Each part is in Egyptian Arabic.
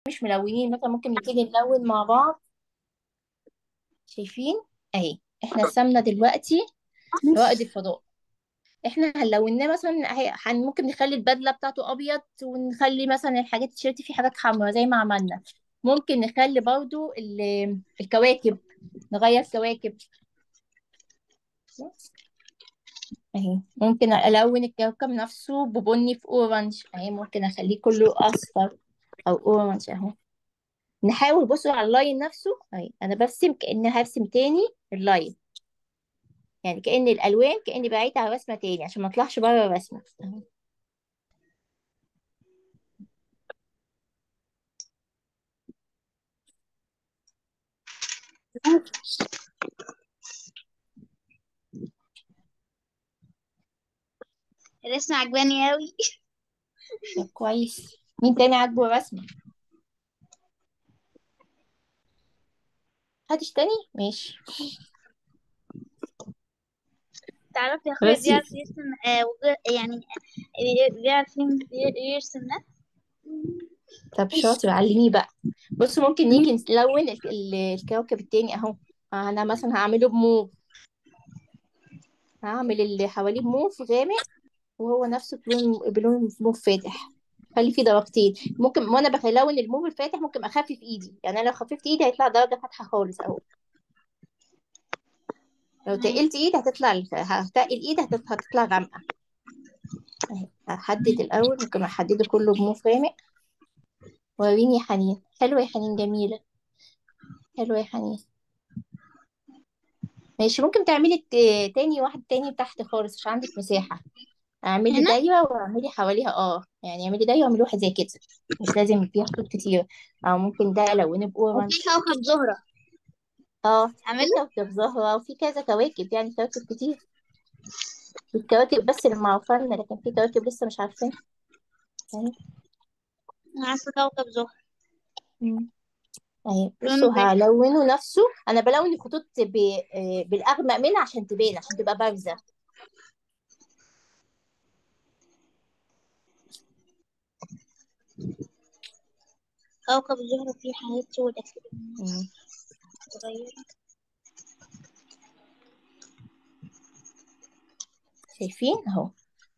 مش ملونين مثلا ممكن نبتدي نلون مع بعض شايفين اهي احنا رسمنا دلوقتي رائد الفضاء احنا هنلوناه مثلا هي- هن ممكن نخلي البدله بتاعته ابيض ونخلي مثلا الحاجات التيشيرت فيه حاجات حمراء زي ما عملنا ممكن نخلي برضو ال- الكواكب نغير كواكب اهي ممكن الون الكوكب نفسه ببني في اورنج اهي ممكن اخليه كله اصفر او اورنج اهو نحاول بصوا على اللاين نفسه اهي انا برسم كاني هرسم تاني اللاين يعني كأن الالوان كاني بعيد على رسمه تاني عشان ما اطلعش بره الرسمه اهو الرسمة عجباني أوي طب كويس مين تاني عاجبه الرسمه محدش تاني ماشي تعرف يا أخويا بس بيعرف يرسم آه وغير- يعني آه، بيعرف يم- يرسم ده طب شاطر علميه بقى بصوا ممكن نيجي نلون ال- ال- الكوكب التاني اهو انا مثلا هعمله بموف هعمل اللي حواليه بموف غامق وهو نفسه بلون بلون موف فاتح خلي فيه درجتين ممكن وانا بلون الموف الفاتح ممكن اخفف ايدي يعني انا لو خففت ايدي هيطلع درجه فاتحه خالص اهو لو تقلت ايد هتطلع هتقل ايد هتط- هتطلع غامقه اهي هحدد الاول ممكن احدده كله بموف غامق وريني يا حنين حلوه يا حنين جميله حلوه يا حنين ماشي ممكن تعملي الت- تاني واحد تاني تحت خالص مش عندك مساحة اعملي هنا دايرة واعملي حواليها اه يعني اعملي دايرة واعملي واحد زي كده مش لازم فيها خطوط كتير او ممكن ده لونه وفي بأورنج كوكب زهرة اه في أعمله كوكب زهرة وفي كذا كواكب يعني كواكب كتير الكواكب بس اللي معروفة لنا لكن في كواكب لسه مش عارفين اهي أنا عارفة كوكب زهرة مم. اهي لونه بصوا فاتح هلونه نفسه انا بلون الخطوط ب... آه، بالاغمق منها عشان تبان عشان تبقى بارزة كوكب زهرة فيه حاجات سودة كده مم. صغيرة شايفين اهو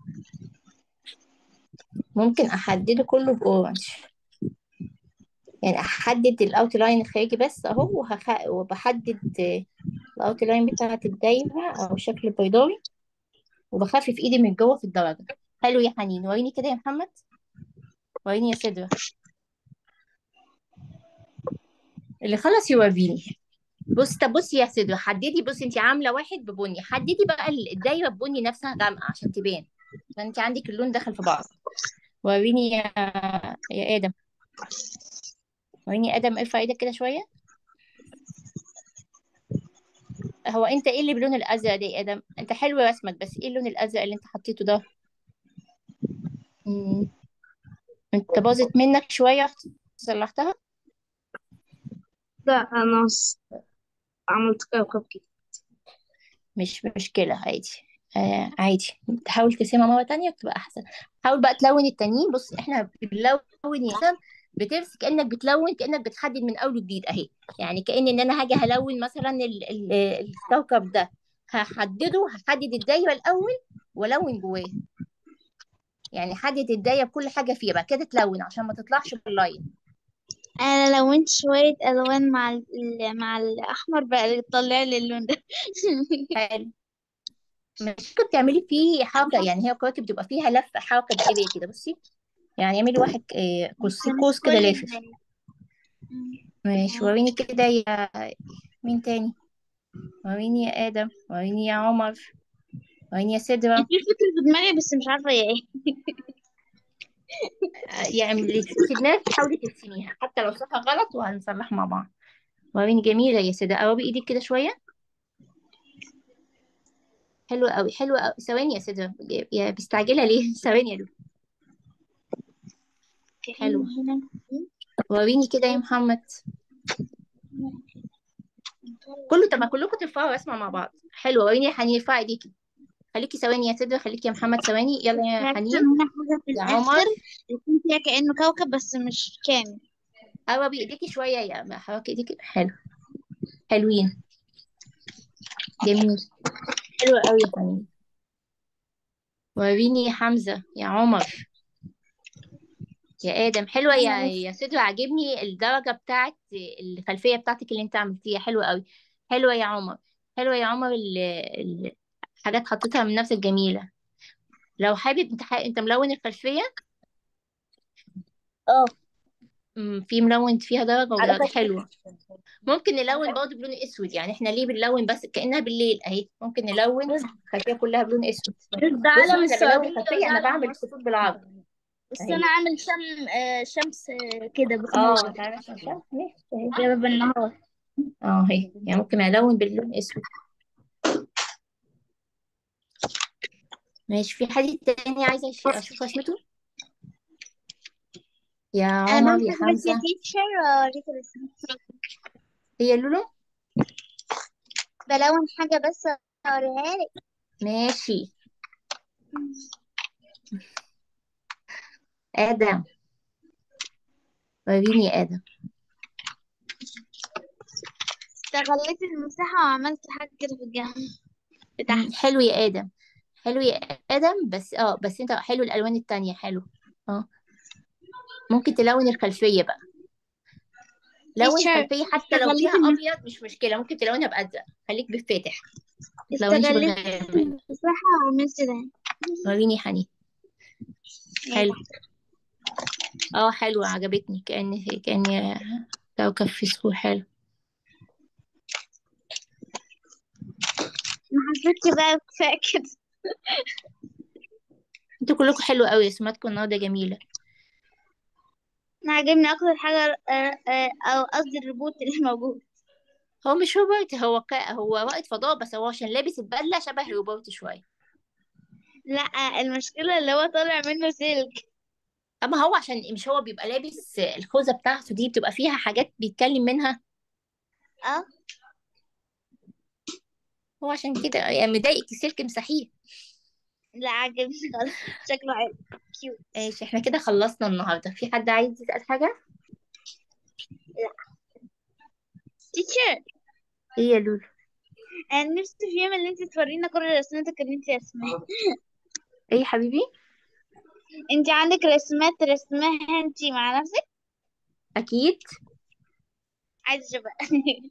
ممكن احدده كله بأورنج يعني احدد الاوت لاين الخارجي بس اهو وهخ... وبحدد الاوت لاين بتاعه الدايره او الشكل البيضاوي وبخفف ايدي من جوه في الدرجه حلو يا حنين وريني كده يا محمد وريني يا سدرة اللي خلص يوريني بص طب بصي يا سدرة حددي بصي انت عامله واحد ببني حددي بقى الدايره ببني نفسها غامقه عشان تبان فانت عندك اللون دخل في بعض وريني يا يا ادم وريني يا ادم ارفع ايدك كده شويه هو انت ايه اللي بلون الازرق ده يا ادم انت حلو رسمك بس ايه اللون الازرق اللي انت حطيته ده مم. انت باظت منك شويه صلحتها ده أنا س- عملت كوكب كده مش مشكله عادي آه عادي تحاول ترسمها مره تانية بتبقى احسن حاول بقى تلون التانيين بص احنا بنلون يا ادم بترسم كانك بتلون كانك بتحدد من اول وجديد اهي يعني كأن ان انا هاجي هلون مثلا ال ال الكوكب ده هحدده هحدد الدايره الاول والون جواه يعني حدد الدايره بكل حاجه فيها بقى كده تلون عشان ما تطلعش باللاين أنا لونت شوية ألوان مع ال... مع الأحمر بقى طلع لي اللون ده حلو ممكن تعملي فيه حركه يعني هي الكواكب بتبقى فيها لفه حركه دائريه كده بصي يعني اعملي واحد آه، قوس أنا مش قوس كده كل لافف ال... ماشي وريني كده يا مين تاني وريني يا ادم وريني يا عمر وريني يا سدرة في فكرة في دماغي بس مش عارفة هي ايه آه، يعني اللي في دماغك حاولي ترسميها حتى لو صح غلط وهنصلح مع بعض وريني جميله يا سدرة قربي ايدك كده شويه حلوه قوي حلوه قوي ثواني يا سدرة يا مستعجله ليه ثواني يا لولو حلوه كأن هنا وريني كده يا محمد كله طب ما كلكم ترفعوا رسمه مع بعض حلوه وريني يا حنين ارفعي ايديكي خليكي ثواني يا سدرة خليكي يا محمد ثواني يلا يا رسم حنين هنا حاجة في يا عمر الآخر يكون فيها كأنه كوكب بس مش كامل قربي ايديكي شويه يا حركي ايديكي حلو حلوين جميل حلو قوي يا حبيبي وريني يا حمزه يا عمر يا ادم حلوه يا انا بس يا سدوى عاجبني الدرجه بتاعت الخلفيه بتاعتك اللي انت عملتيها حلوه قوي حلوه يا عمر حلوه يا عمر ال... ال... حاجات حطيتها من نفسك جميله لو حابب انت ح... انت ملون الخلفيه اه أمم، في ملون فيها درجه على ودرجه فكرة حلوه ممكن نلون برضه بلون اسود يعني احنا ليه بنلون بس كانها بالليل اهي ممكن نلون بس الخلفيه كلها بلون اسود ده بصوا علم انا بلون السعودية الخلفيه وده انا علم بعمل مصر الخطوط بالعرض بس اهي أنا عامل شم آه، شمس آه، كده اه بتنور تعالى عشان شايف ماشي اهي جايبة بالنهار اه اهي يعني ممكن الون باللون اسود ماشي في حد تاني عايزه أش- اشوف رسمته يا أنا عمر بعمل يا حاجة بس يا حمزه تيتشر أوريك الرسمة هي لولو بلون حاجة بس أوريها لك ماشي ادم وريني يا ادم استغليت المساحة وعملت حاجة كده في الجنب مم، بتاعتي حلو يا ادم حلو يا ادم بس اه بس انت حلو الالوان التانية حلو اه ممكن تلون الخلفيه بقى لون تيتشر الخلفيه حتى لو استغليت فيها المس... ابيض مش مشكله ممكن تلونها بازرق خليك بالفاتح ما تلونيش استغليت بالغامق المساحة وعملت ده وريني يا حنين ايه حلو ده اه حلو عجبتني كأن كأن كوكب في سكول حلو ما حسيتش بقى كفاية كده انتوا كلكم حلو قوي رسوماتكم النهارده جميله أنا عاجبني أكتر حاجة آه، آه، أو قصدي الريبوت اللي موجود هو مش روبوت هو كا هو رائد فضاء بس هو عشان لابس البدله شبه روبوت شويه لا المشكلة اللي هو طالع منه سلك اما هو عشان مش هو بيبقى لابس الخوذه بتاعته دي بتبقى فيها حاجات بيتكلم منها اه هو عشان كده يعني مضايقك السلك مسحيه لا عاجبني خالص شكله حلو كيوت ايش احنا كده خلصنا النهارده في حد عايز يسأل حاجه لا تيتشر ايه يا لولو انا نفسي في يوم اللي انت تورينا كل رسماتك اللي انت رسمها ايه يا حبيبي انت عندك رسمات رسمها انت مع نفسك اكيد عايزة بقى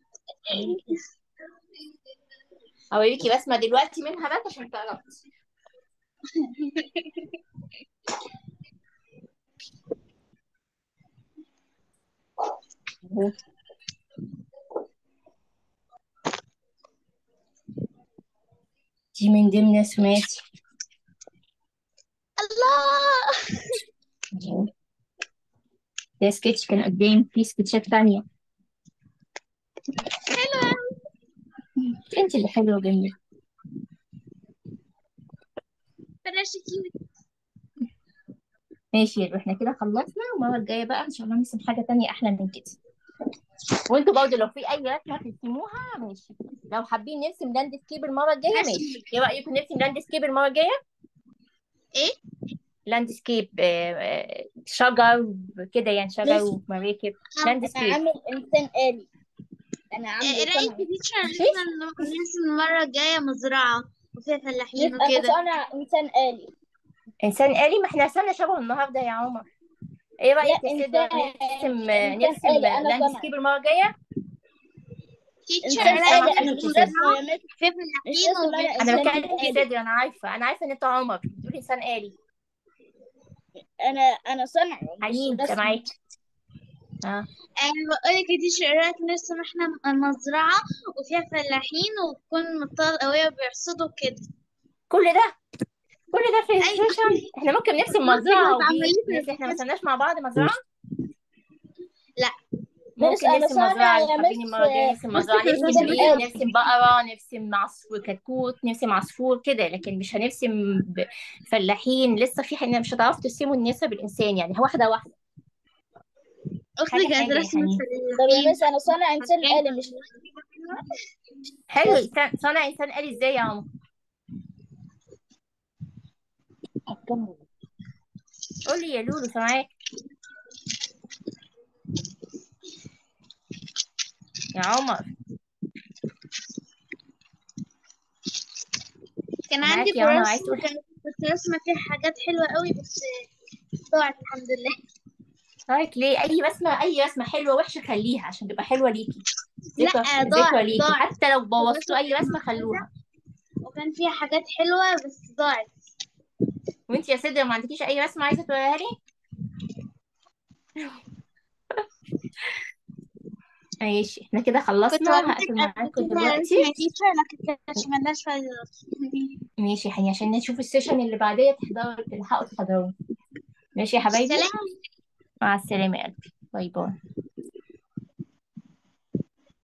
اوريكي بسمه دلوقتي منها بس عشان تعرفي اهو دي من ضمن رسوماتي الله اهو ده سكتش كان قدام في سكتشات تانية حلوة انت اللي حلوة وجميلة بلاش كيوت ماشي يبقى احنا كده خلصنا والمرة الجاية بقى ان شاء الله نرسم حاجة تانية احلى من كده وانتوا برضه لو في اي رسمة ترسموها ماشي لو حابين نرسم لاند سكيب المرة الجاية ماشي ماشي ايه رأيكم نرسم لاند سكيب المرة الجاية ايه لاند سكيب آه، آه، شجر كده يعني شجر ماشي ومراكب انا لاند سكيب عامل انسان آلي انا عامله ايه رأيك صنع يا تيتشر ان ماشي احنا نرسم المرة الجاية مزرعة وفيها فلاحين انا وكده صانع انسان آلي انسان آلي ما احنا رسمنا شبه النهارده يا عمر ايه لا رأيك يا سيدة انسان نرسم انسان نرسم آلي انا لاند صنع سكيب المرة الجاية تيتشر انا رأيك لسه ما ان عملتش احنا يا سيدة مزرعة فيها مش فلاحين اسم انا انا انسان بكلم آلي سيدة انا عارفة انا عارفة ان انت عمر بتقولي انسان آلي انا انا صنع مش حنين رسم سامعاكي اه انا بقولك يا تيتشر ايه رأيك نرسم احنا مزرعة وفيها فلاحين وتكون مطار قوية بيحصدوا كده كل ده كل ده في ايوه السيشن احنا ممكن نرسم ممكن مزرعة نبقى وبيت عملية نرسم احنا ما كده رسمناش مع بعض مزرعة لا بس ممكن انا نرسم صانع مزرعة لو يا حابين مس المرة الجاية نرسم بصي مزرعة احنا نرسم انسان بيت آلي نرسم بقرة نرسم عصفور كتكوت نرسم عصفور كده لكن مش هنرسم ب- فلاحين لسه في حين مش هتعرفوا ترسموا النسب الإنسان يعني واحدة واحدة اختي حاجة كانت حاجة يا رسمت حنين طب يا فلاحين مس انا صانع انسان حاجات آلي مش حلو رسم إنسان صنع إنسان آلي إزاي يا عمر هكمل قولي يا لولو سامعاك يا عمر كان معاك عندي يا عمر كراس عايز تقول كان- كنت راسمة فيها حاجات حلوة قوي بس ضاعت الحمد لله رايك ليه اي رسمه اي رسمه حلوه وحشه خليها عشان تبقى حلوه ليكي لا ذكرى ضاعت ذكرى ليكي ضاعت حتى لو بوظتوا اي رسمه خلوها وكان فيها حاجات حلوة بس ضاعت وانت يا سيدي ما عندكيش اي رسمه عايزه توريها لي ماشي احنا كده كنت خلصنا وريتك هقفل قبل معاكم كده دلوقتي رسمة تيتشر لكن كانت ملهاش فايدة ماشي يا حني عشان نشوف السيشن اللي بعديه تحضروا تلحقوا تحضروا ماشي يا حبايبي سلام مع السلامه يا قلبي باي باي